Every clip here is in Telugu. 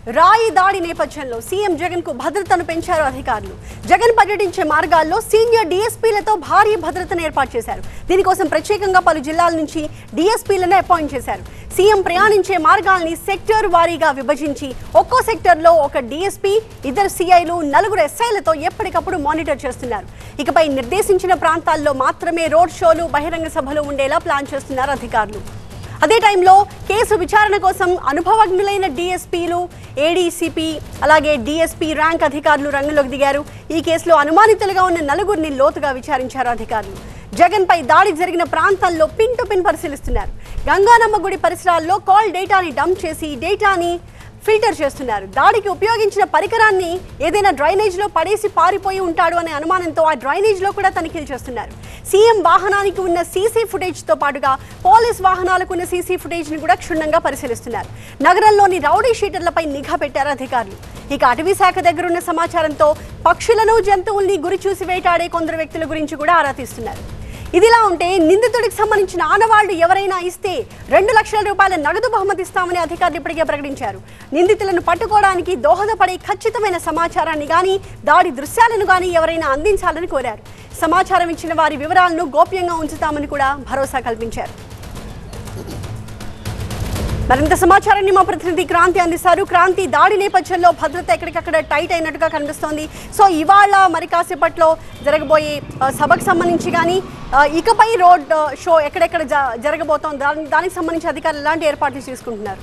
రాయి దాడి నేపథ్యంలో సీఎం జగన్ కు భద్రతను పెంచారు అధికారులు జగన్ పర్యటించే మార్గాల్లో సీనియర్ డీఎస్పీలతో భారీ భద్రతను ఏర్పాటు చేశారు దీనికోసం ప్రత్యేకంగా పలు జిల్లాల నుంచి డీఎస్పీలను అపాయింట్ చేశారు సీఎం ప్రయాణించే మార్గాల్ని సెక్టర్ వారీగా విభజించి ఒక్కో సెక్టర్లో ఒక డీఎస్పీ ఇద్దరు సీఐలు నలుగురు ఎస్ఐలతో ఎప్పటికప్పుడు మానిటర్ చేస్తున్నారు ఇకపై నిర్దేశించిన ప్రాంతాల్లో మాత్రమే రోడ్ షోలు బహిరంగ సభలు ఉండేలా ప్లాన్ చేస్తున్నారు అధికారులు అదే టైంలో కేసు విచారణ కోసం అనుభవజ్ఞులైన డీఎస్పీలు ఏడీసీపీ అలాగే డీఎస్పీ ర్యాంక్ అధికారులు రంగంలోకి దిగారు ఈ కేసులో అనుమానితులుగా ఉన్న నలుగురిని లోతుగా విచారించారు అధికారులు జగన్ పై దాడి జరిగిన ప్రాంతాల్లో పిన్ టు పిన్ పరిశీలిస్తున్నారు గంగానమ్మ గుడి పరిసరాల్లో కాల్ డేటాని డంప్ చేసి డేటాని ఫిల్టర్ చేస్తున్నారు దాడికి ఉపయోగించిన పరికరాన్ని ఏదైనా డ్రైనేజ్ లో పడేసి పారిపోయి ఉంటాడు అనే అనుమానంతో ఆ డ్రైనేజ్ లో కూడా తనిఖీలు చేస్తున్నారు సీఎం వాహనానికి ఉన్న సీసీ ఫుటేజ్ తో పాటుగా పోలీస్ వాహనాలకు ఉన్న సీసీ ఫుటేజ్ ని కూడా క్షుణ్ణంగా పరిశీలిస్తున్నారు నగరంలోని రౌడీ షీటర్లపై నిఘా పెట్టారు అధికారులు ఇక అటవీ శాఖ దగ్గరున్న సమాచారంతో పక్షులను జంతువుల్ని గురి చూసి వేటాడే కొందరు వ్యక్తుల గురించి కూడా ఆరా తీస్తున్నారు ఇదిలా ఉంటే నిందితుడికి సంబంధించిన ఆనవాళ్లు ఎవరైనా ఇస్తే రెండు లక్షల రూపాయల నగదు బహుమతి ఇస్తామని అధికారులు ఇప్పటికే ప్రకటించారు నిందితులను పట్టుకోవడానికి దోహదపడే ఖచ్చితమైన సమాచారాన్ని గాని దాడి దృశ్యాలను గాని ఎవరైనా అందించాలని కోరారు సమాచారం ఇచ్చిన వారి వివరాలను గోప్యంగా ఉంచుతామని కూడా భరోసా కల్పించారు మరింత సమాచారాన్ని మా ప్రతినిధి క్రాంతి అందిస్తారు క్రాంతి దాడి నేపథ్యంలో భద్రత ఎక్కడికక్కడ టైట్ అయినట్టుగా కనిపిస్తోంది సో ఇవాళ మరి కాసేపట్లో జరగబోయే ఆ, సభకు సంబంధించి కానీ ఆ, ఇకపై రోడ్ ఆ, షో ఎక్కడెక్కడ జ- జరగబోతోంది దాని దానికి సంబంధించి అధికారులు ఎలాంటి ఏర్పాట్లు చేసుకుంటున్నారు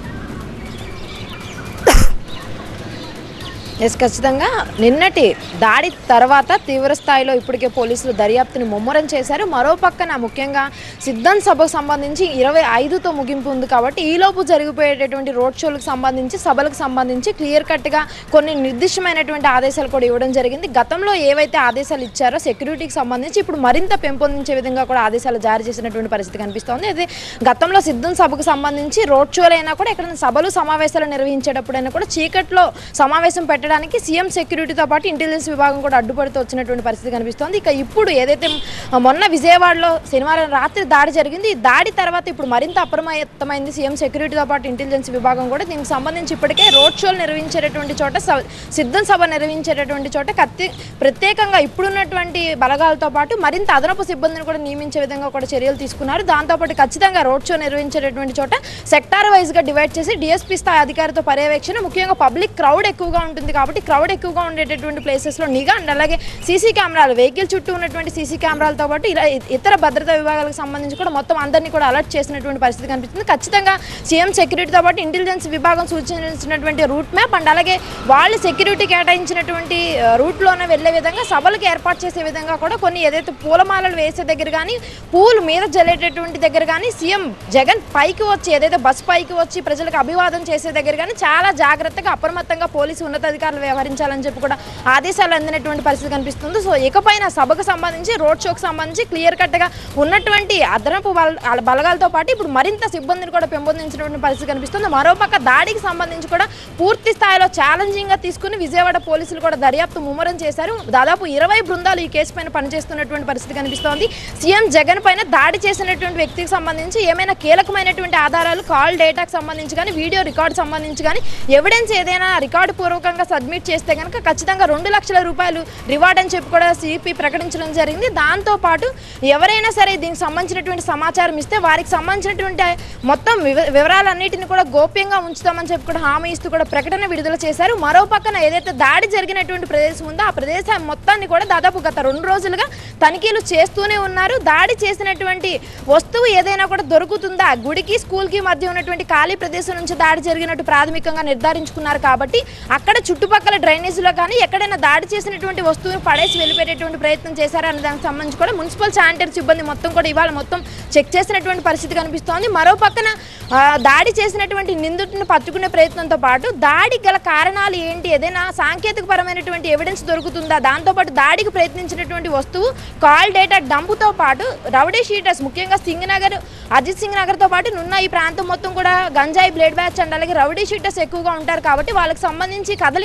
ఎస్ ఖచ్చితంగా నిన్నటి దాడి తర్వాత తీవ్ర స్థాయిలో ఇప్పటికే పోలీసులు దర్యాప్తుని ముమ్మరం చేశారు మరో పక్కన ముఖ్యంగా సిద్ధం సభకు సంబంధించి ఇరవై ఐదుతో ముగింపు ఉంది కాబట్టి ఈలోపు జరిగిపోయేటటువంటి రోడ్ షోలకు సంబంధించి సభలకు సంబంధించి క్లియర్ కట్గా కొన్ని నిర్దిష్టమైనటువంటి ఆదేశాలు కూడా ఇవ్వడం జరిగింది గతంలో ఏవైతే ఆదేశాలు ఇచ్చారో సెక్యూరిటీకి సంబంధించి ఇప్పుడు మరింత పెంపొందించే విధంగా కూడా ఆదేశాలు జారీ చేసినటువంటి పరిస్థితి కనిపిస్తోంది అయితే గతంలో సిద్ధం సభకు సంబంధించి రోడ్ షోలైనా కూడా ఎక్కడైనా సభలు సమావేశాలు నిర్వహించేటప్పుడైనా కూడా చీకట్లో సమావేశం పెట్టడానికి సీఎం సెక్యూరిటీతో పాటు ఇంటెలిజెన్స్ విభాగం కూడా అడ్డుపడుతూ వచ్చినటువంటి పరిస్థితి కనిపిస్తోంది ఇక ఇప్పుడు ఏదైతే మొన్న విజయవాడలో శనివారం రాత్రి దాడి జరిగింది ఈ దాడి తర్వాత ఇప్పుడు మరింత అప్రమత్తమైంది సీఎం సెక్యూరిటీతో పాటు ఇంటెలిజెన్స్ విభాగం కూడా దీనికి సంబంధించి ఇప్పటికే రోడ్ షోలు నిర్వహించేటటువంటి చోట స- సిద్ధం సభ నిర్వహించేటటువంటి చోట కత్తి ప్రత్యేకంగా ఇప్పుడున్నటువంటి బలగాలతో పాటు మరింత అదనపు సిబ్బందిని కూడా నియమించే విధంగా కూడా చర్యలు తీసుకున్నారు దాంతోపాటు ఖచ్చితంగా రోడ్ షో నిర్వహించేటటువంటి చోట సెక్టార్ వైజ్గా డివైడ్ చేసి డిఎస్పీ స్థాయి అధికారితో పర్యవేక్షణ ముఖ్యంగా పబ్లిక్ క్రౌడ్ ఎక్కువగా ఉంటుంది కాబట్టి క్రౌడ్ ఎక్కువగా ఉండేటటువంటి ప్లేసెస్లో నిఘా అండ్ అలాగే సీసీ కెమెరాలు వెహికల్ చుట్టూ ఉన్నటువంటి సీసీ కెమెరాలతో పాటు ఇలా ఇ- ఇతర భద్రతా విభాగాలకు సంబంధించి కూడా మొత్తం అందరినీ కూడా అలర్ట్ చేసినటువంటి పరిస్థితి కనిపిస్తుంది ఖచ్చితంగా సీఎం సెక్యూరిటీతో పాటు ఇంటెలిజెన్స్ విభాగం సూచించినటువంటి రూట్ మ్యాప్ అండ్ అలాగే వాళ్ళు సెక్యూరిటీ కేటాయించినటువంటి ఆ, రూట్లోనే వెళ్ళే విధంగా సభలకు ఏర్పాటు చేసే విధంగా కూడా కొన్ని ఏదైతే పూలమాలలు వేసే దగ్గర కానీ పూలు మీద జల్లేటటువంటి దగ్గర కానీ సీఎం జగన్ పైకి వచ్చి ఏదైతే బస్ పైకి వచ్చి ప్రజలకు అభివాదం చేసే దగ్గర కానీ చాలా జాగ్రత్తగా అప్రమత్తంగా పోలీసు ఉన్నతాధికారులు వ్యవహరించాలని చెప్పి కూడా ఆదేశాలు అందినటువంటి పరిస్థితి కనిపిస్తుంది సో ఇకపైన సభకు సంబంధించి రోడ్ షోకి సంబంధించి క్లియర్ కట్గా ఉన్నటువంటి అదనపు బల- ఆ బలగాలతో పాటు ఇప్పుడు మరింత సిబ్బందిని కూడా పెంపొందించినటువంటి పరిస్థితి కనిపిస్తుంది మరోపక్క దాడికి సంబంధించి కూడా పూర్తి స్థాయిలో ఛాలెంజింగ్గా తీసుకుని విజయవాడ పోలీసులు కూడా దర్యాప్తు ముమ్మరం చేశారు దాదాపు ఇరవై బృందాలు ఈ కేసు పైన పనిచేస్తున్నటువంటి పరిస్థితి కనిపిస్తోంది సీఎం జగన్ పైన దాడి చేసినటువంటి వ్యక్తికి సంబంధించి ఏమైనా కీలకమైనటువంటి ఆధారాలు కాల్ డేటాకు సంబంధించి కానీ వీడియో రికార్డు సంబంధించి కానీ ఎవిడెన్స్ ఏదైనా రికార్డు పూర్వకంగా సబ్మిట్ చేస్తే కనుక ఖచ్చితంగా రెండు లక్షల రూపాయలు రివార్డ్ అని చెప్పి కూడా సిపి ప్రకటించడం జరిగింది దాంతో పాటు ఎవరైనా సరే దీనికి సంబంధించినటువంటి సమాచారం ఇస్తే వారికి సంబంధించినటువంటి మొత్తం వివ- వివరాలన్నిటిని కూడా గోప్యంగా ఉంచుతామని చెప్పి కూడా హామీ ఇస్తూ కూడా ప్రకటన విడుదల చేశారు మరో పక్కన ఏదైతే దాడి జరిగినటువంటి ప్రదేశం ఉందో ఆ ప్రదేశం మొత్తాన్ని కూడా దాదాపు గత రెండు రోజులుగా తనిఖీలు చేస్తూనే ఉన్నారు దాడి చేసినటువంటి వస్తువు ఏదైనా కూడా దొరుకుతుందా గుడికి స్కూల్కి మధ్య ఉన్నటువంటి ఖాళీ ప్రదేశం నుంచి దాడి జరిగినట్టు ప్రాథమికంగా నిర్ధారించుకున్నారు కాబట్టి అక్కడ చుట్టుపక్కల డ్రైనేజీలో కానీ ఎక్కడైనా దాడి చేసినటువంటి వస్తువును పడేసి వెళ్ళిపోయేటటువంటి ప్రయత్నం చేశారా అనే దానికి సంబంధించి కూడా మున్సిపల్ శానిటరీ సిబ్బంది మొత్తం కూడా ఇవాళ మొత్తం చెక్ చేసినటువంటి పరిస్థితి కనిపిస్తోంది మరో పక్కన ఆ, దాడి చేసినటువంటి నిందితుడిని పట్టుకునే ప్రయత్నంతో పాటు దాడి గల కారణాలు ఏంటి ఏదైనా సాంకేతిక పరమైనటువంటి ఎవిడెన్స్ దొరుకుతుందా దాంతోపాటు దాడికి ప్రయత్నించినటువంటి వస్తువు కాల్ డేటా డంపుతో పాటు రౌడీ షీటర్స్ ముఖ్యంగా సింగ్ నగర్ అజిత్ సింగ్ నగర్తో పాటు నున్న ఈ ప్రాంతం మొత్తం కూడా గంజాయి బ్లేడ్ బ్యాచ్ అండ్ అలాగే రౌడీ షీటర్స్ ఎక్కువగా ఉంటారు కాబట్టి వాళ్ళకి సంబంధించి కదలిక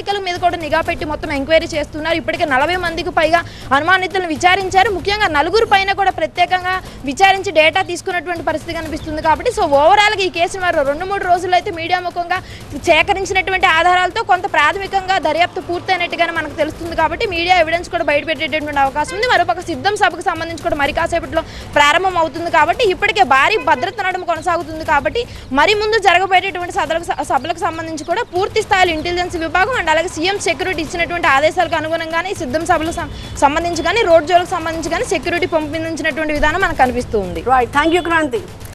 ఎన్నికల మీద కూడా నిఘా పెట్టి మొత్తం ఎంక్వైరీ చేస్తున్నారు ఇప్పటికే నలభై మందికి పైగా అనుమానితులను విచారించారు ముఖ్యంగా నలుగురు పైన కూడా ప్రత్యేకంగా విచారించి డేటా తీసుకున్నటువంటి పరిస్థితి కనిపిస్తుంది కాబట్టి సో ఓవరాల్గా ఈ కేసును వారు రెండు మూడు రోజులు అయితే మీడియా ముఖంగా సేకరించినటువంటి ఆధారాలతో కొంత ప్రాథమికంగా దర్యాప్తు పూర్తయినట్టుగానే మనకు తెలుస్తుంది కాబట్టి మీడియా ఎవిడెన్స్ కూడా బయటపెట్టేటటువంటి అవకాశం ఉంది మరోపక్క సిద్ధం సభకు సంబంధించి కూడా మరి కాసేపట్లో ప్రారంభం అవుతుంది కాబట్టి ఇప్పటికే భారీ భద్రత నడుము కొనసాగుతుంది కాబట్టి మరి ముందు జరగబోయేటటువంటి సభలకు సభలకు సంబంధించి కూడా పూర్తి స్థాయిలో ఇంటెలిజెన్స్ విభాగం అండ్ అలాగే సీఎం సెక్యూరిటీ ఇచ్చినటువంటి ఆదేశాలకు అనుగుణంగానే ఈ సిద్ధం సభలకు సం- సంబంధించి కానీ రోడ్ జోలకు సంబంధించి కానీ సెక్యూరిటీ పంపించినటువంటి విధానం మనకు కనిపిస్తూ ఉంది రైట్ థ్యాంక్ యూ క్రాంతి